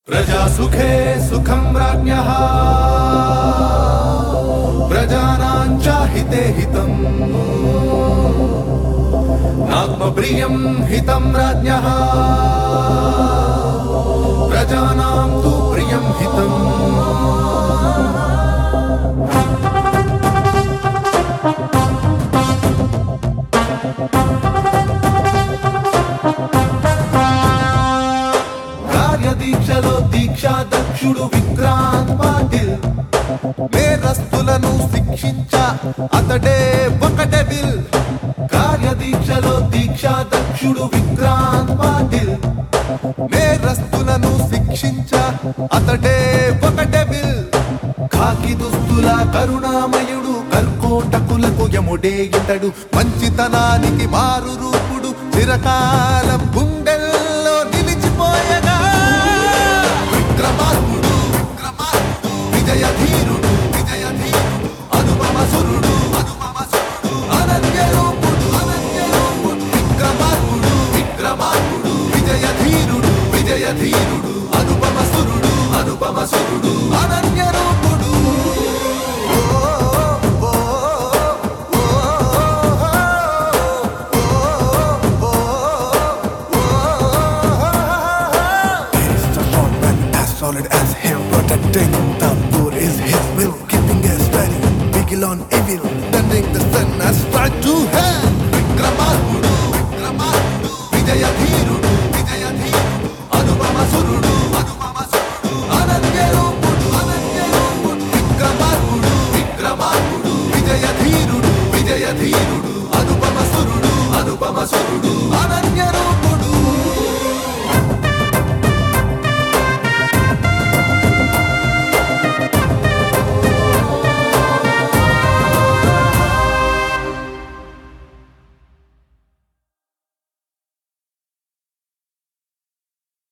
प्रजासुखे सुखं राज्ञः प्रजानां च हिते हितम् नात्मप्रियं हितं राज्ञः प्रजानां तु प्रियं हितम् కార్యదీక్షలో దీక్షా దక్షుడు విక్రాంత్ పాటిల్ నేరస్తులను శిక్షించ అతడే ఒకటే బిల్ కార్యదీక్షలో దీక్షా దక్షుడు విక్రాంత్ పాటిల్ నేరస్తులను శిక్షించ అతడే ఒకటే బిల్ కాకి దుస్తుల కరుణామయుడు కర్కోటకులకు యముడే ఇతడు మంచితనానికి మారు రూపుడు చిరకాలం గుండెల్లో నిలిచిపోయగా విక్రమార్కుడు విక్రమార్కుడు విజయ ధీరుడు విజయ ధీరుడు అనుపమ సురుడు అనుపమ సురుడు అనన్య రూపుడు అనన్య రూపుడు విక్రమార్కుడు విక్రమార్కుడు విజయ ధీరుడు విజయ ధీరుడు అనుపమ సురుడు అనుపమ సురుడు అనన్య రూపుడు ఓ, ఓ, ఓ, He's the short man as solid as him Protecting the poor is his will Keeping us steady, vigil on evil Bending the sun as strike to hand విక్రమార్కుడు విక్రమార్కుడు విజయ ధీరుడు